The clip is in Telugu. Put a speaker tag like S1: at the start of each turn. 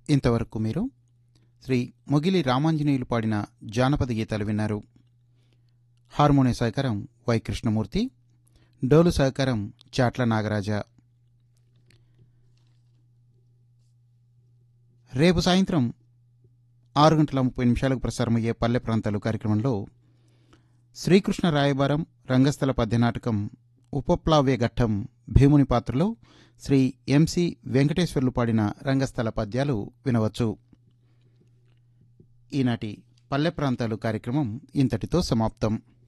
S1: ఇంతవరకు మీరు శ్రీ మొగిలి రామాంజనేయులు పాడిన జానపద గీతాలు విన్నారు హార్మోనియ సహకారం వై కృష్ణమూర్తి డోలు సహకారం చాట్ల నాగరాజ రేపు సాయంత్రం ఆరు గంటల ముప్పై నిమిషాలకు ప్రసారమయ్యే పల్లె ప్రాంతాలు కార్యక్రమంలో శ్రీకృష్ణ రాయబారం రంగస్థల పద్యనాటకం ఉపప్లావ్య ఘట్టం భీముని పాత్రలో శ్రీ ఎంసి వెంకటేశ్వర్లు పాడిన రంగస్థల పద్యాలు వినవచ్చు ఈనాటి పల్లె ప్రాంతాలు కార్యక్రమం ఇంతటితో సమాప్తం